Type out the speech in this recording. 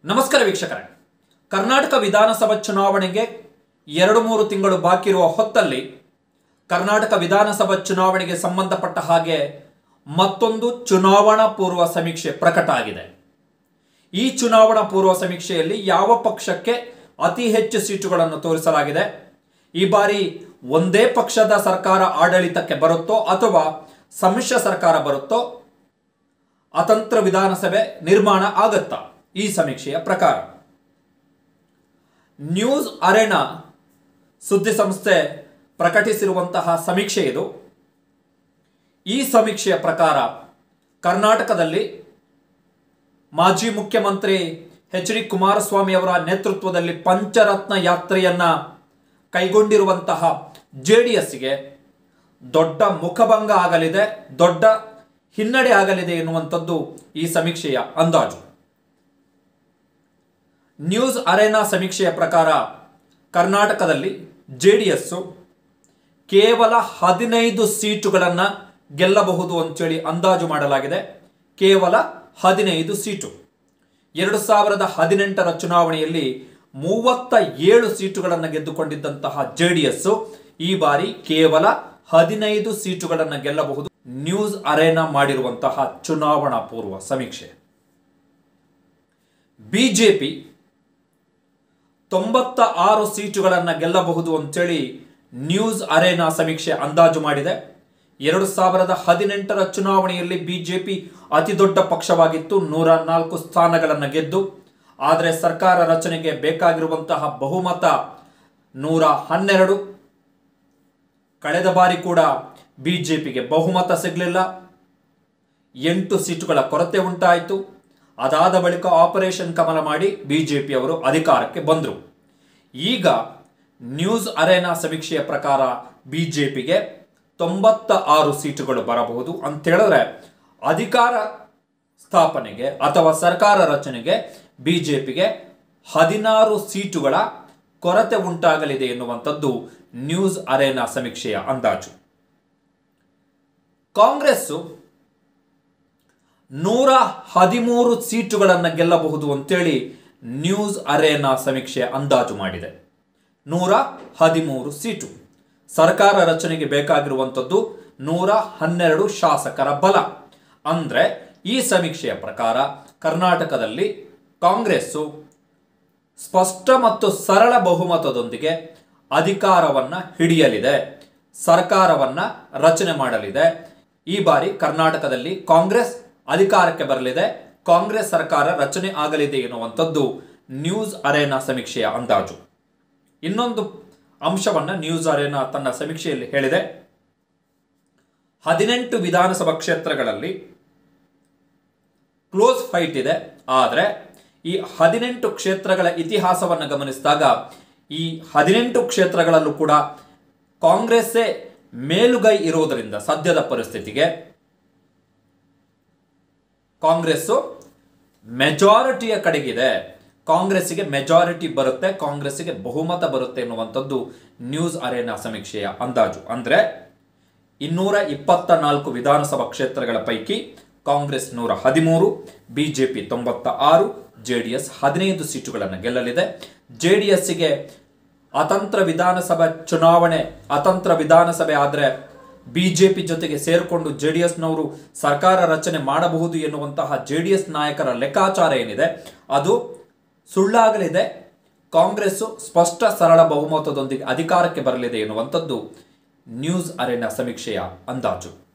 ನಮಸ್ಕಾರ ವೀಕ್ಷಕರೇ ಕರ್ನಾಟಕ ವಿಧಾನಸಭಾ ಚುನಾವಣೆಗೆ ಎರಡು ಮೂರು ತಿಂಗಳು ಬಾಕಿ ಇರುವ ಹೊತ್ತಲ್ಲಿ ಕರ್ನಾಟಕ ವಿಧಾನಸಭಾ ಚುನಾವಣೆಗೆ ಸಂಬಂಧಪಟ್ಟ ಹಾಗೆ ಮತ್ತೊಂದು ಚುನಾವಣಾ ಪೂರ್ವ ಸಮೀಕ್ಷೆ ಪ್ರಕಟ ಆಗಿದೆ ಈ ಚುನಾವಣಾ ಪೂರ್ವ ಸಮೀಕ್ಷೆಯಲ್ಲಿ ಯಾವ ಪಕ್ಷಕ್ಕೆ ಅತಿ ಹೆಚ್ಚು ಸೀಟುಗಳನ್ನು ತೋರಿಸಲಾಗಿದೆ ಈ ಬಾರಿ ಒಂದೇ ಪಕ್ಷದ ಸರ್ಕಾರ ಆಡಳಿತಕ್ಕೆ ಬರುತ್ತೋ ಅಥವಾ ಸಮ್ಮಿಶ್ರ ಸರ್ಕಾರ ಬರುತ್ತೋ ಅತಂತ್ರ ವಿಧಾನಸಭೆ ನಿರ್ಮಾಣ ಆಗತ್ತಾ ಈ ಸಮೀಕ್ಷೆಯ ಪ್ರಕಾರ ನ್ಯೂಸ್ ಅರೆನಾ ಸುದ್ದಿ ಸಂಸ್ಥೆ ಪ್ರಕಟಿಸಿರುವಂತಹ ಸಮೀಕ್ಷೆ ಇದು ಈ ಸಮೀಕ್ಷೆಯ ಪ್ರಕಾರ ಕರ್ನಾಟಕದಲ್ಲಿ ಮಾಜಿ ಮುಖ್ಯಮಂತ್ರಿ ಎಚ್ ಡಿ ಕುಮಾರಸ್ವಾಮಿ ಅವರ ನೇತೃತ್ವದಲ್ಲಿ ಪಂಚರತ್ನ ಯಾತ್ರೆಯನ್ನ ಕೈಗೊಂಡಿರುವಂತಹ ಜೆ ಡಿ ಎಸ್ಗೆ ದೊಡ್ಡ ಮುಖಭಂಗ ಆಗಲಿದೆ ದೊಡ್ಡ ಹಿನ್ನಡೆ ಆಗಲಿದೆ ಎನ್ನುವಂಥದ್ದು ಈ ಸಮೀಕ್ಷೆಯ ಅಂದಾಜು ನ್ಯೂಸ್ ಅರೆನಾ ಸಮೀಕ್ಷೆಯ ಪ್ರಕಾರ ಕರ್ನಾಟಕದಲ್ಲಿ ಜೆ ಡಿ ಎಸ್ಸು ಕೇವಲ ಹದಿನೈದು ಸೀಟುಗಳನ್ನು ಗೆಲ್ಲಬಹುದು ಅಂತೇಳಿ ಅಂದಾಜು ಮಾಡಲಾಗಿದೆ ಕೇವಲ ಹದಿನೈದು ಸೀಟು ಎರಡು ಸಾವಿರದ ಹದಿನೆಂಟರ ಚುನಾವಣೆಯಲ್ಲಿ ಮೂವತ್ತ ಏಳು ಸೀಟುಗಳನ್ನು ಗೆದ್ದುಕೊಂಡಿದ್ದಂತಹ ಜೆ ಡಿ ಎಸ್ ಈ ಬಾರಿ ಕೇವಲ ಹದಿನೈದು ಸೀಟುಗಳನ್ನು ಗೆಲ್ಲಬಹುದು ನ್ಯೂಸ್ ಅರೇನಾ ಮಾಡಿರುವಂತಹ ಚುನಾವಣಾ ಪೂರ್ವ ಸಮೀಕ್ಷೆ ಬಿಜೆಪಿ ತೊಂಬತ್ತ ಆರು ಸೀಟುಗಳನ್ನು ಗೆಲ್ಲಬಹುದು ಅಂತೇಳಿ ನ್ಯೂಸ್ ಅರೇನಾ ಸಮೀಕ್ಷೆ ಅಂದಾಜು ಮಾಡಿದೆ ಎರಡು ಸಾವಿರದ ಹದಿನೆಂಟರ ಚುನಾವಣೆಯಲ್ಲಿ ಬಿಜೆಪಿ ಅತಿ ದೊಡ್ಡ ಪಕ್ಷವಾಗಿತ್ತು ನೂರ ನಾಲ್ಕು ಸ್ಥಾನಗಳನ್ನು ಗೆದ್ದು ಆದರೆ ಸರ್ಕಾರ ರಚನೆಗೆ ಬೇಕಾಗಿರುವಂತಹ ಬಹುಮತ ನೂರ ಹನ್ನೆರಡು ಕಳೆದ ಬಾರಿ ಕೂಡ ಬಿಜೆಪಿಗೆ ಬಹುಮತ ಸಿಗಲಿಲ್ಲ ಎಂಟು ಸೀಟುಗಳ ಕೊರತೆ ಉಂಟಾಯಿತು ಅದಾದ ಬಳಿಕ ಆಪರೇಷನ್ ಕಮಲ ಮಾಡಿ ಬಿಜೆಪಿ ಅವರು ಅಧಿಕಾರಕ್ಕೆ ಬಂದರು ಈಗ ನ್ಯೂಸ್ ಅರೇನಾ ಸಮೀಕ್ಷೆಯ ಪ್ರಕಾರ ಬಿಜೆಪಿಗೆ ತೊಂಬತ್ತ ಆರು ಸೀಟುಗಳು ಬರಬಹುದು ಅಂತ ಹೇಳಿದ್ರೆ ಅಧಿಕಾರ ಸ್ಥಾಪನೆಗೆ ಅಥವಾ ಸರ್ಕಾರ ರಚನೆಗೆ ಬಿಜೆಪಿಗೆ ಹದಿನಾರು ಸೀಟುಗಳ ಕೊರತೆ ಉಂಟಾಗಲಿದೆ ಎನ್ನುವಂಥದ್ದು ನ್ಯೂಸ್ ಅರೇನಾ ಸಮೀಕ್ಷೆಯ ಅಂದಾಜು ಕಾಂಗ್ರೆಸ್ಸು ನೂರ ಹದಿಮೂರು ಸೀಟುಗಳನ್ನು ಗೆಲ್ಲಬಹುದು ಅಂತೇಳಿ ನ್ಯೂಸ್ ಅರೇನಾ ಸಮೀಕ್ಷೆ ಅಂದಾಜು ಮಾಡಿದೆ ನೂರ ಹದಿಮೂರು ಸೀಟು ಸರ್ಕಾರ ರಚನೆಗೆ ಬೇಕಾಗಿರುವಂಥದ್ದು ನೂರ ಹನ್ನೆರಡು ಶಾಸಕರ ಬಲ ಅಂದ್ರೆ ಈ ಸಮೀಕ್ಷೆಯ ಪ್ರಕಾರ ಕರ್ನಾಟಕದಲ್ಲಿ ಕಾಂಗ್ರೆಸ್ಸು ಸ್ಪಷ್ಟ ಮತ್ತು ಸರಳ ಬಹುಮತದೊಂದಿಗೆ ಅಧಿಕಾರವನ್ನ ಹಿಡಿಯಲಿದೆ ಸರ್ಕಾರವನ್ನ ರಚನೆ ಮಾಡಲಿದೆ ಈ ಬಾರಿ ಕರ್ನಾಟಕದಲ್ಲಿ ಕಾಂಗ್ರೆಸ್ ಅಧಿಕಾರಕ್ಕೆ ಬರಲಿದೆ ಕಾಂಗ್ರೆಸ್ ಸರ್ಕಾರ ರಚನೆ ಆಗಲಿದೆ ಎನ್ನುವಂಥದ್ದು ನ್ಯೂಸ್ ಅರೇನಾ ಸಮೀಕ್ಷೆಯ ಅಂದಾಜು ಇನ್ನೊಂದು ಅಂಶವನ್ನ ನ್ಯೂಸ್ ಅರೇನಾ ತನ್ನ ಸಮೀಕ್ಷೆಯಲ್ಲಿ ಹೇಳಿದೆ ಹದಿನೆಂಟು ವಿಧಾನಸಭಾ ಕ್ಷೇತ್ರಗಳಲ್ಲಿ ಕ್ಲೋಸ್ ಫೈಟ್ ಇದೆ ಆದರೆ ಈ ಹದಿನೆಂಟು ಕ್ಷೇತ್ರಗಳ ಇತಿಹಾಸವನ್ನು ಗಮನಿಸಿದಾಗ ಈ ಹದಿನೆಂಟು ಕ್ಷೇತ್ರಗಳಲ್ಲೂ ಕೂಡ ಕಾಂಗ್ರೆಸ್ಸೇ ಮೇಲುಗೈ ಇರುವುದರಿಂದ ಸದ್ಯದ ಪರಿಸ್ಥಿತಿಗೆ ಕಾಂಗ್ರೆಸ್ಸು ಮೆಜಾರಿಟಿಯ ಕಡೆಗಿದೆ ಕಾಂಗ್ರೆಸ್ಸಿಗೆ ಮೆಜಾರಿಟಿ ಬರುತ್ತೆ ಕಾಂಗ್ರೆಸ್ಸಿಗೆ ಬಹುಮತ ಬರುತ್ತೆ ಎನ್ನುವಂಥದ್ದು ನ್ಯೂಸ್ ಅರೇನಾ ಸಮೀಕ್ಷೆಯ ಅಂದಾಜು ಅಂದ್ರೆ ಇನ್ನೂರ ಇಪ್ಪತ್ತ ನಾಲ್ಕು ವಿಧಾನಸಭಾ ಕ್ಷೇತ್ರಗಳ ಪೈಕಿ ಕಾಂಗ್ರೆಸ್ ನೂರ ಹದಿಮೂರು ಬಿಜೆಪಿ ತೊಂಬತ್ತ ಆರು ಜೆಡಿಎಸ್ ಹದಿನೈದು ಸೀಟುಗಳನ್ನು ಗೆಲ್ಲಲಿದೆ ಜೆಡಿಎಸ್ಸಿಗೆ ಅತಂತ್ರ ವಿಧಾನಸಭಾ ಚುನಾವಣೆ ಅತಂತ್ರ ವಿಧಾನಸಭೆ ಆದರೆ ಬಿಜೆಪಿ ಜೊತೆಗೆ ಸೇರಿಕೊಂಡು ಜೆ ಡಿ ಎಸ್ನವರು ಸರ್ಕಾರ ರಚನೆ ಮಾಡಬಹುದು ಎನ್ನುವಂತಹ ಜೆ ಡಿ ಎಸ್ ನಾಯಕರ ಲೆಕ್ಕಾಚಾರ ಏನಿದೆ ಅದು ಸುಳ್ಳಾಗಲಿದೆ ಕಾಂಗ್ರೆಸ್ಸು ಸ್ಪಷ್ಟ ಸರಳ ಬಹುಮತದೊಂದಿಗೆ ಅಧಿಕಾರಕ್ಕೆ ಬರಲಿದೆ ಎನ್ನುವಂಥದ್ದು ನ್ಯೂಸ್ ಅರೆನಾ ಸಮೀಕ್ಷೆಯ ಅಂದಾಜು